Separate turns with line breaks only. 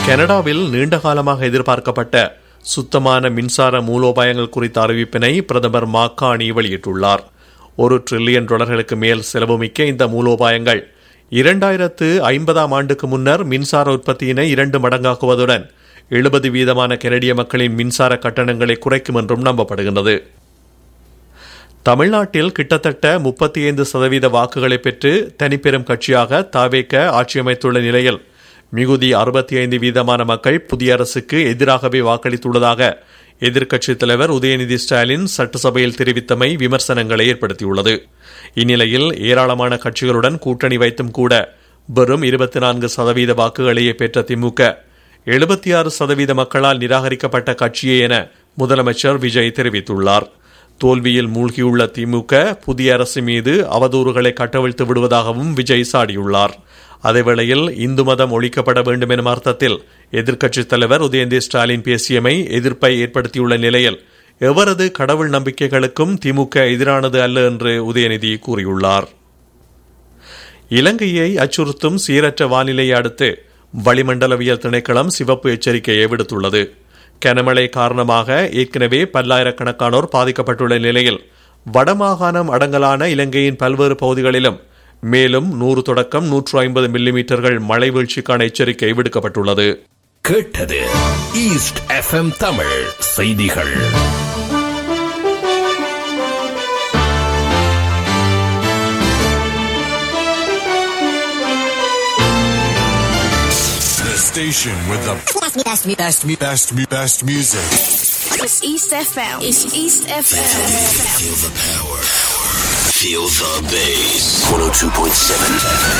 கனடாவில் நீண்ட காலமாக எதிர்பார்க்கப்பட்ட சுத்தமான மின்சார மூலோபாயங்கள் குறித்த அறிவிப்பினை பிரதமர் மாக்காணி வெளியிட்டுள்ளார் ஒரு டிரில்லியன் டாலர்களுக்கு மேல் செலவுமிக்க இந்த மூலோபாயங்கள் இரண்டாயிரத்து ஐம்பதாம் ஆண்டுக்கு முன்னர் மின்சார உற்பத்தியினை இரண்டு மடங்காக்குவதுடன் எழுபது வீதமான கெனடிய மக்களின் மின்சார கட்டணங்களை குறைக்கும் என்றும் நம்பப்படுகின்றது தமிழ்நாட்டில் கிட்டத்தட்ட முப்பத்தி ஐந்து சதவீத வாக்குகளை பெற்று தனிப்பெரும் கட்சியாக தாவேக்க ஆட்சியமைத்துள்ள நிலையில் மிகுதி அறுபத்தி ஐந்து வீதமான மக்கள் புதிய அரசுக்கு எதிராகவே வாக்களித்துள்ளதாக எதிர்க்கட்சித் தலைவர் உதயநிதி ஸ்டாலின் சட்டசபையில் தெரிவித்தமை விமர்சனங்களை ஏற்படுத்தியுள்ளது இந்நிலையில் ஏராளமான கட்சிகளுடன் கூட்டணி வைத்தும் கூட வெறும் இருபத்தி நான்கு சதவீத வாக்குகளையே பெற்ற திமுக எழுபத்தி ஆறு சதவீத மக்களால் நிராகரிக்கப்பட்ட கட்சியே என முதலமைச்சர் விஜய் தெரிவித்துள்ளார் தோல்வியில் மூழ்கியுள்ள திமுக புதிய அரசு மீது அவதூறுகளை கட்டவிழ்த்து விடுவதாகவும் விஜய் சாடியுள்ளார் அதேவேளையில் இந்து மதம் ஒழிக்கப்பட வேண்டும் எனும் அர்த்தத்தில் எதிர்க்கட்சித் தலைவர் உதயநிதி ஸ்டாலின் பேசியமை எதிர்ப்பை ஏற்படுத்தியுள்ள நிலையில் எவரது கடவுள் நம்பிக்கைகளுக்கும் திமுக எதிரானது அல்ல என்று உதயநிதி கூறியுள்ளார் இலங்கையை அச்சுறுத்தும் சீரற்ற வானிலையை அடுத்து வளிமண்டலவியல் திணைக்களம் சிவப்பு எச்சரிக்கையை விடுத்துள்ளது கனமழை காரணமாக ஏற்கனவே பல்லாயிரக்கணக்கானோர் பாதிக்கப்பட்டுள்ள நிலையில் வடமாகாணம் அடங்கலான இலங்கையின் பல்வேறு பகுதிகளிலும் மேலும் நூறு தொடக்கம் நூற்று ஐம்பது மில்லிமீட்டர்கள் மழை வீழ்ச்சிக்கான எச்சரிக்கை விடுக்கப்பட்டுள்ளது
கேட்டது ஈஸ்ட் எஃப்எம் தமிழ் செய்திகள்
The station with the
Best, best, best,
best, me, best, me, best music.
It's East FM. It's East FM.
Feel the bass. 102.7